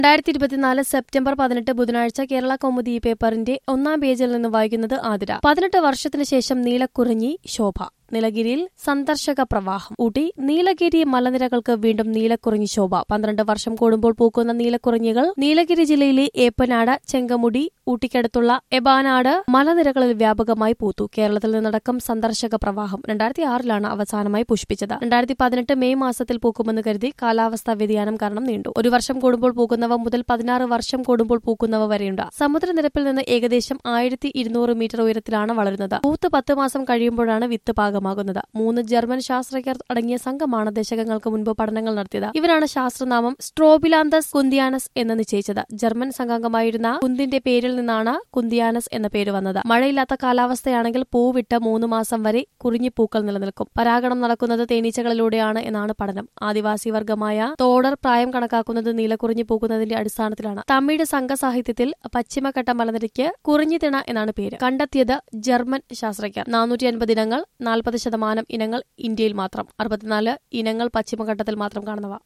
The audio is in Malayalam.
രണ്ടായിരത്തി ഇരുപത്തിനാല് സെപ്റ്റംബർ പതിനെട്ട് ബുധനാഴ്ച കേരള കൗമുദി പേപ്പറിന്റെ ഒന്നാം പേജിൽ നിന്ന് വായിക്കുന്നത് ആതിര പതിനെട്ട് വർഷത്തിനു ശേഷം നീലക്കുറിഞ്ഞി ശോഭ നീലഗിരിയിൽ സന്ദർശക പ്രവാഹം ഊട്ടി നീലഗിരി മലനിരകൾക്ക് വീണ്ടും നീലക്കുറിഞ്ഞി ശോഭ പന്ത്രണ്ട് വർഷം കൂടുമ്പോൾ പൂക്കുന്ന നീലക്കുറിഞ്ഞികൾ നീലഗിരി ജില്ലയിലെ ഏപ്പനാട് ചെങ്കമുടി ഊട്ടിക്കടുത്തുള്ള എബാനാട് മലനിരകളിൽ വ്യാപകമായി പൂത്തു കേരളത്തിൽ നിന്നടക്കം സന്ദർശക പ്രവാഹം രണ്ടായിരത്തി ആറിലാണ് അവസാനമായി പുഷ്പിച്ചത് രണ്ടായിരത്തി പതിനെട്ട് മെയ് മാസത്തിൽ പൂക്കുമെന്ന് കരുതി കാലാവസ്ഥാ വ്യതിയാനം കാരണം നീണ്ടു ഒരു വർഷം കൂടുമ്പോൾ പൂക്കുന്നവ മുതൽ പതിനാറ് വർഷം കൂടുമ്പോൾ പൂക്കുന്നവ വരെയുണ്ട് സമുദ്രനിരപ്പിൽ നിന്ന് ഏകദേശം ആയിരത്തി ഇരുന്നൂറ് മീറ്റർ ഉയരത്തിലാണ് വളരുന്നത് പൂത്ത് പത്ത് മാസം കഴിയുമ്പോഴാണ് വിത്ത് പാകമാകുന്നത് മൂന്ന് ജർമ്മൻ ശാസ്ത്രജ്ഞർ അടങ്ങിയ സംഘമാണ് ദശകങ്ങൾക്ക് മുൻപ് പഠനങ്ങൾ നടത്തിയത് ഇവരാണ് ശാസ്ത്രനാമം സ്ട്രോബിലാന്തസ് കുന്തിയാനസ് എന്ന് നിശ്ചയിച്ചത് ജർമ്മൻ സംഘാംഗമായിരുന്ന കുന്തിന്റെ പേരിൽ നിന്നാണ് കുന്തിയാനസ് എന്ന പേര് വന്നത് മഴയില്ലാത്ത കാലാവസ്ഥയാണെങ്കിൽ പൂവിട്ട് മൂന്ന് മാസം വരെ കുറിഞ്ഞിപ്പൂക്കൾ നിലനിൽക്കും പരാഗണം നടക്കുന്നത് തേനീച്ചകളിലൂടെയാണ് എന്നാണ് പഠനം ആദിവാസി വർഗമായ തോടർ പ്രായം കണക്കാക്കുന്നത് നീലക്കുറിഞ്ഞി പൂക്കുന്നതിന്റെ അടിസ്ഥാനത്തിലാണ് തമിഴ് സംഘസാഹിത്യത്തിൽ പശ്ചിമഘട്ട മലനിരയ്ക്ക് കുറിഞ്ഞിത്തിണ എന്നാണ് പേര് കണ്ടെത്തിയത് ജർമ്മൻ ശാസ്ത്രജ്ഞർ നാനൂറ്റി അൻപത് ഇനങ്ങൾ നാൽപ്പത് ശതമാനം ഇനങ്ങൾ ഇന്ത്യയിൽ മാത്രം അറുപത്തിനാല് ഇനങ്ങൾ പശ്ചിമഘട്ടത്തിൽ മാത്രം കാണുന്നവ